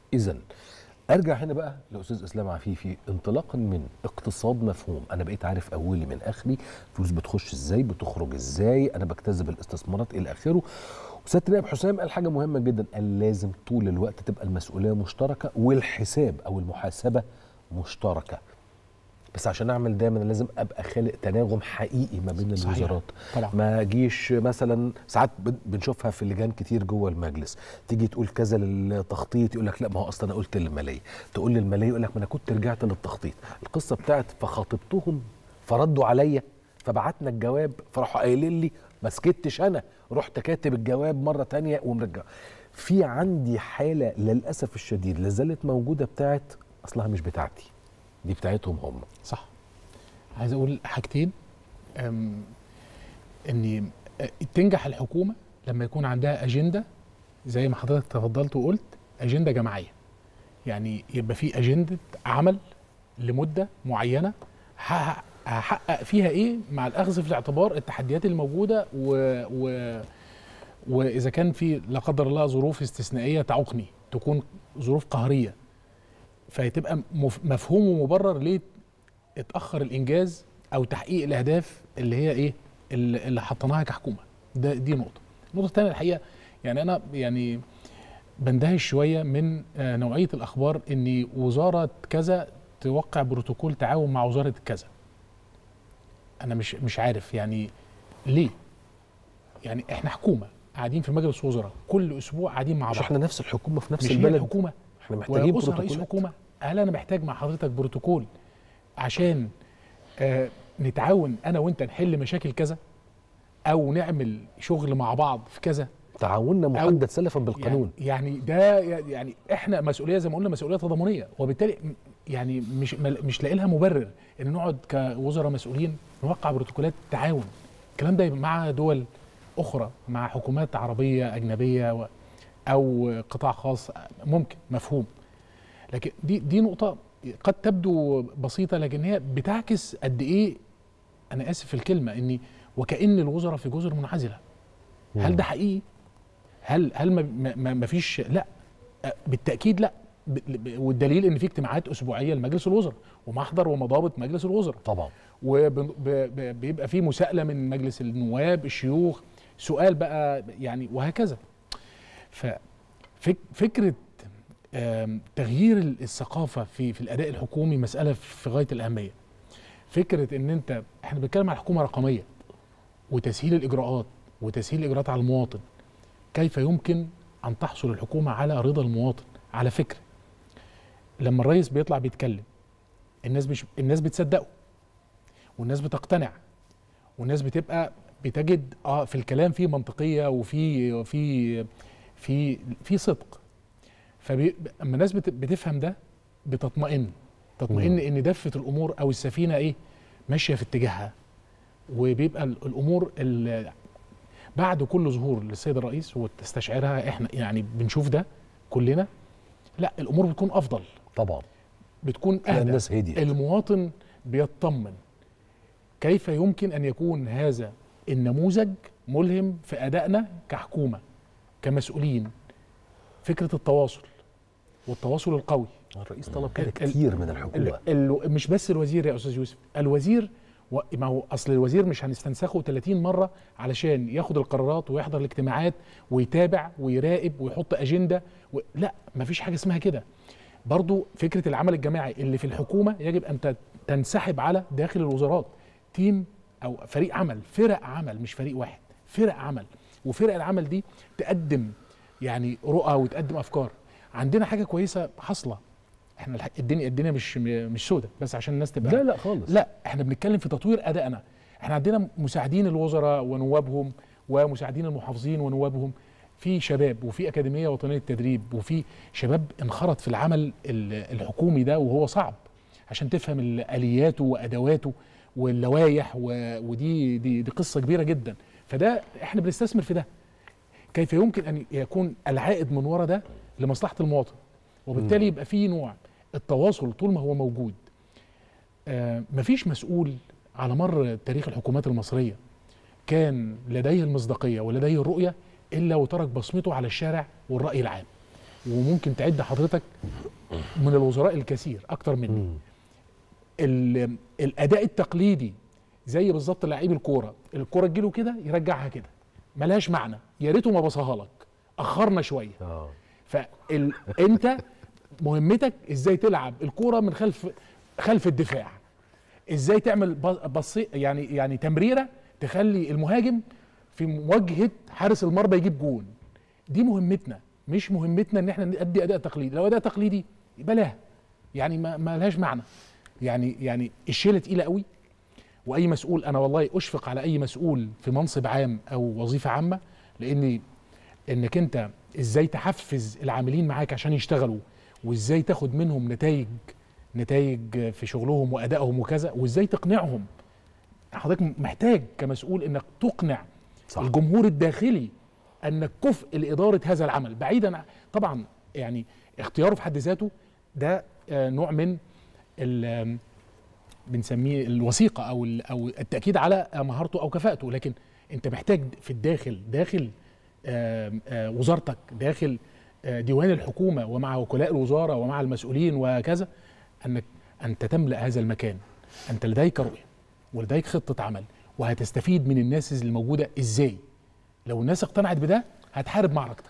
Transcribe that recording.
اذا ارجع هنا بقى لاستاذ اسلام عفيفي انطلاقا من اقتصاد مفهوم انا بقيت عارف اولي من اخري فلوس بتخش ازاي بتخرج ازاي انا بجتذب الاستثمارات الى اخره وسياده النائب حسام قال حاجه مهمه جدا قال لازم طول الوقت تبقى المسؤوليه مشتركه والحساب او المحاسبه مشتركه بس عشان اعمل ده انا لازم ابقى خالق تناغم حقيقي ما بين صحيح. الوزارات طبعا. ما اجيش مثلا ساعات بن- بنشوفها في اللجان كتير جوه المجلس تيجي تقول كذا للتخطيط يقول لك لا ما هو اصلا انا قلت للماليه تقول للماليه يقول لك ما انا كنت رجعت للتخطيط القصه بتاعت فخاطبتهم فردوا عليا فبعتنا الجواب فراحوا قايلين لي ما سكتش انا رحت كاتب الجواب مره تانية ومرجع في عندي حاله للاسف الشديد لازالت موجوده بتاعت اصلها مش بتاعتي دي بتاعتهم هم صح عايز اقول حاجتين أم، ان أه، تنجح الحكومه لما يكون عندها اجنده زي ما حضرتك تفضلت وقلت اجنده جماعيه يعني يبقى في اجنده عمل لمده معينه هح- هحقق فيها ايه مع الاخذ في الاعتبار التحديات الموجوده و, و واذا كان في لا قدر الله ظروف استثنائيه تعوقني تكون ظروف قهريه فهتبقى مف- مفهوم ومبرر ليه اتاخر الانجاز او تحقيق الاهداف اللي هي ايه اللي اللي حطيناها كحكومه ده دي نقطه النقطه الثانيه الحقيقه يعني انا يعني بندهش شويه من آه، نوعيه الاخبار ان وزاره كذا توقع بروتوكول تعاون مع وزاره كذا انا مش مش عارف يعني ليه يعني احنا حكومه قاعدين في مجلس وزراء كل اسبوع قاعدين مع مش بعض احنا نفس الحكومه في نفس مش هي البلد الحكومه احنا محتاجين وأسرة رئيس بروتوكولات حكومه هل انا محتاج مع حضرتك بروتوكول عشان آه نتعاون انا وانت نحل مشاكل كذا او نعمل شغل مع بعض في كذا تعاوننا محدد سلفا بالقانون يعني, يعني ده يعني احنا مسؤوليه زي ما قلنا مسؤوليه تضامنيه وبالتالي م- يعني مش مل- مش لاقي لها مبرر ان نقعد كوزراء مسؤولين نوقع بروتوكولات تعاون الكلام ده يبقى مع دول اخرى مع حكومات عربيه اجنبيه و- او قطاع خاص ممكن مفهوم لكن دي دي نقطه قد تبدو بسيطه لكن هي بتعكس قد ايه انا اسف في الكلمه اني وكان الوزراء في جزر منعزله هل ده حقيقي هل هل ما- ما ما- ما فيش لا أه، بالتاكيد لا ب- ب- والدليل ان في اجتماعات اسبوعيه لمجلس الوزراء ومحضر ومضابط مجلس الوزراء طبعا وبيبقى في مساءله من مجلس النواب الشيوخ سؤال بقى يعني وهكذا ففكره تغيير الثقافه في في الاداء الحكومي مساله في غايه الاهميه فكره ان انت احنا بنتكلم عن حكومه رقميه وتسهيل الاجراءات وتسهيل الاجراءات على المواطن كيف يمكن ان تحصل الحكومه على رضا المواطن على فكره لما الرئيس بيطلع بيتكلم الناس مش الناس بتصدقه والناس بتقتنع والناس بتبقى بتجد اه في الكلام فيه منطقيه وفي في في في صدق فاما الناس بت- بتفهم ده بتطمئن تطمئن مم. ان دفه الامور او السفينه ايه ماشيه في اتجاهها وبيبقى ال- الامور ال- بعد كل ظهور للسيد الرئيس وتستشعرها احنا يعني بنشوف ده كلنا لا الامور بتكون افضل طبعا بتكون لا اهدى الناس هديت المواطن بيطمن كيف يمكن ان يكون هذا النموذج ملهم في ادائنا كحكومه كمسؤولين فكره التواصل والتواصل القوي الرئيس طلب كده ال- كتير من الحكومه ال ال مش بس الوزير يا استاذ يوسف الوزير و- ما هو اصل الوزير مش هنستنسخه 30 مره علشان ياخد القرارات ويحضر الاجتماعات ويتابع ويراقب ويحط اجنده و... لا مفيش حاجه اسمها كده برضو فكره العمل الجماعي اللي في الحكومه يجب ان ت- تنسحب على داخل الوزارات تيم او فريق عمل فرق عمل مش فريق واحد فرق عمل وفرق العمل دي تقدم يعني رؤى وتقدم افكار عندنا حاجه كويسه حاصله احنا الح- الدنيا الدنيا مش مش سودة بس عشان الناس تبقى لا لا خالص لا احنا بنتكلم في تطوير ادائنا احنا عندنا مساعدين الوزراء ونوابهم ومساعدين المحافظين ونوابهم في شباب وفي اكاديميه وطنيه للتدريب وفي شباب انخرط في العمل ال- الحكومي ده وهو صعب عشان تفهم ال- الياته وادواته واللوائح و- ودي دي, دي قصه كبيره جدا فده احنا بنستثمر في ده كيف يمكن ان يكون العائد من ورا ده لمصلحه المواطن وبالتالي يبقى في نوع التواصل طول ما هو موجود آه مفيش مسؤول على مر تاريخ الحكومات المصريه كان لديه المصداقيه ولديه الرؤيه الا وترك بصمته على الشارع والراي العام وممكن تعد حضرتك من الوزراء الكثير اكتر مني مم. ال- الاداء التقليدي زي بالظبط لعيب الكوره الكوره تجيله كده يرجعها كده ملهاش معنى يا ريته ما بصاها لك اخرنا شويه اه فانت مهمتك ازاي تلعب الكوره من خلف خلف الدفاع ازاي تعمل ب- بصي يعني يعني تمريره تخلي المهاجم في مواجهه حارس المرمى يجيب جون دي مهمتنا مش مهمتنا ان احنا نأدي اداء تقليدي لو اداء تقليدي يبقى لها يعني ما, ما لهاش معنى يعني يعني الشيله تقيله قوي واي مسؤول انا والله اشفق على اي مسؤول في منصب عام او وظيفه عامه لاني انك انت ازاي تحفز العاملين معاك عشان يشتغلوا وازاي تاخد منهم نتائج نتائج في شغلهم وادائهم وكذا وازاي تقنعهم حضرتك محتاج كمسؤول انك تقنع صح. صح. الجمهور الداخلي انك كفء لاداره هذا العمل بعيدا عن- طبعا يعني اختياره في حد ذاته ده آه، نوع من ال- آم، بنسميه الوثيقه او ال- او التاكيد على مهارته او كفاءته لكن انت محتاج في الداخل داخل آم، آه، وزارتك داخل آه، ديوان الحكومه ومع وكلاء الوزاره ومع المسؤولين وكذا انك انت تملا هذا المكان انت لديك رؤيه ولديك خطه عمل وهتستفيد من الناس الموجوده ازاي لو الناس اقتنعت بده هتحارب معركتك